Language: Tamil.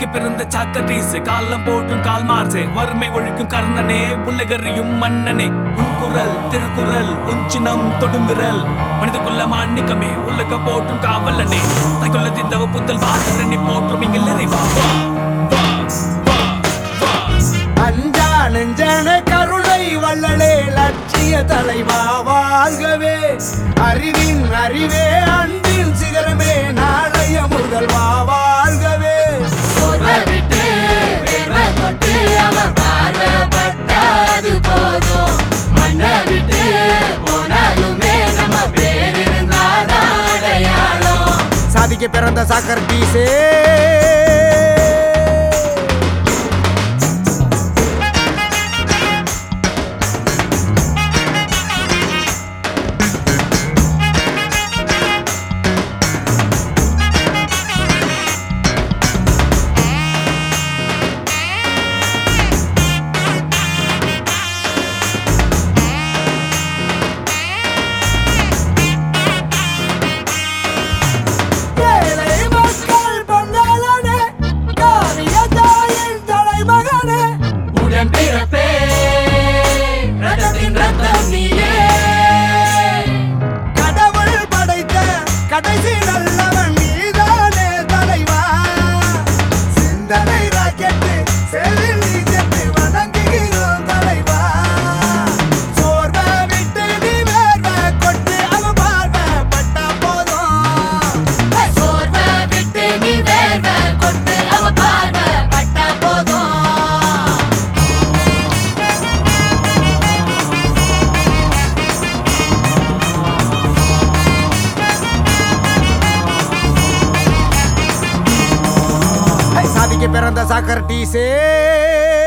சாதிக்க பிறந்த சாக்கரீஸ் காலம் போட்டும் கால் மார்சே வறுமை ஒழிக்கும் கர்ணனே உலகறியும் மன்னனே உன் குரல் திருக்குறள் உஞ்சினம் தொடுங்குரல் மனித குல மாணிக்கமே உலக போட்டும் காவலனே தைக்குள்ள திந்தவ புத்தல் வாசரணி போற்றும் இங்கு நிறைவா வா, வா, வா, வா. அஞ்சா நெஞ்சன கருணை வள்ளலே லட்சிய தலைவா வாழ்கவே அறிவின் அறிவே அன்பின் சிகரமே நாளைய முதல்வா வாழ்கவே போர்வை விட்டு வேர்வை கொட்டு அவன் பார்வைப்பட்டாது போதும் மண்ணை விட்டு போனாலுமே நம்ம பேர் இருந்தாதான் அடையாளம் சாதிக்க பிறந்த சாக்கர் பீசே ஏழை மக்கள் பங்காளனே காவிய தாயின் தலைமகனே உடன் பிறப்பே ரத்தத்தின் ரத்தம் நீயே கடவுள் படைத்த கடைசி நல்லவன் நீதானே தலைவா சிந்தனை ராக்கெட்டு செல்லில் நீ சென்று வணங்குகிறோம் தலைவா சோர்வை விட்டு நீ வேர்வை கொட்டு அவன் பார்வை பட்டா போதும் சோர்வை விட்டு நீ வேர்வை கொட்டு அவ பார்வை பட்டா போதும் சாதிக்க பிறந்த சாக்கர் டீசே